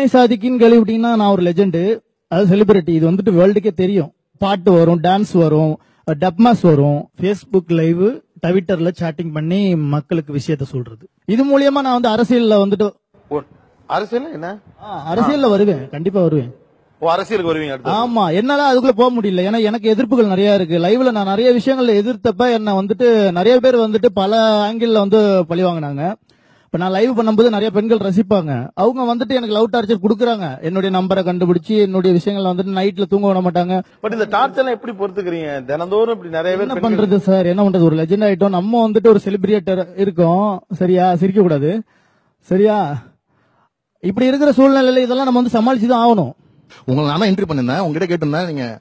பூனை சாதிக்குன்னு கேள்விப்பட்டீங்கன்னா நான் ஒரு லெஜெண்டு அது செலிபிரிட்டி இது வந்துட்டு வேர்ல்டுக்கே தெரியும் பாட்டு வரும் டான்ஸ் வரும் டப்மாஸ் வரும் ஃபேஸ்புக் லைவ் ட்விட்டர்ல சாட்டிங் பண்ணி மக்களுக்கு விஷயத்த சொல்றது இது மூலியமா நான் வந்து அரசியல்ல வந்துட்டு ஓ, அரசியல் என்ன ஆ, அரசியல்ல வருவேன் கண்டிப்பா வருவேன் ஓ அரசியலுக்கு வருவீங்க அடுத்து ஆமா என்னால அதுக்குள்ள போக முடியல ஏன்னா எனக்கு எதிர்ப்புகள் நிறைய இருக்கு லைவ்ல நான் நிறைய விஷயங்கள்ல எதிர்த்தப்ப என்ன வந்துட்டு நிறைய பேர் வந்துட்டு பல ஆங்கிள் வந்து பழி வாங்கினாங்க இப்ப நான் லைவ் பண்ணும்போது நிறைய பெண்கள் ரசிப்பாங்க அவங்க வந்துட்டு எனக்கு லவ் டார்ச்சர் கொடுக்குறாங்க என்னுடைய நம்பரை கண்டுபிடிச்சு என்னுடைய விஷயங்களை வந்துட்டு நைட்ல தூங்க விட மாட்டாங்க பட் இந்த டார்ச்சர்லாம் எப்படி பொறுத்துக்கிறீங்க தினந்தோறும் இப்படி நிறைய பேர் என்ன பெண்கள் பண்றது சார் என்ன பண்றது ஒரு லெஜெண்ட் ஆயிட்டோம் நம்ம வந்துட்டு ஒரு செலிபிரிட்டர் இருக்கோம் சரியா சிரிக்க கூடாது சரியா இப்படி இருக்கிற சூழ்நிலையில இதெல்லாம் நம்ம வந்து சமாளிச்சு தான் ஆகணும் உங்களை நான் இன்டர்வியூ பண்ணிருந்தேன் உங்ககிட்ட கேட்டிருந்தேன் நீங்க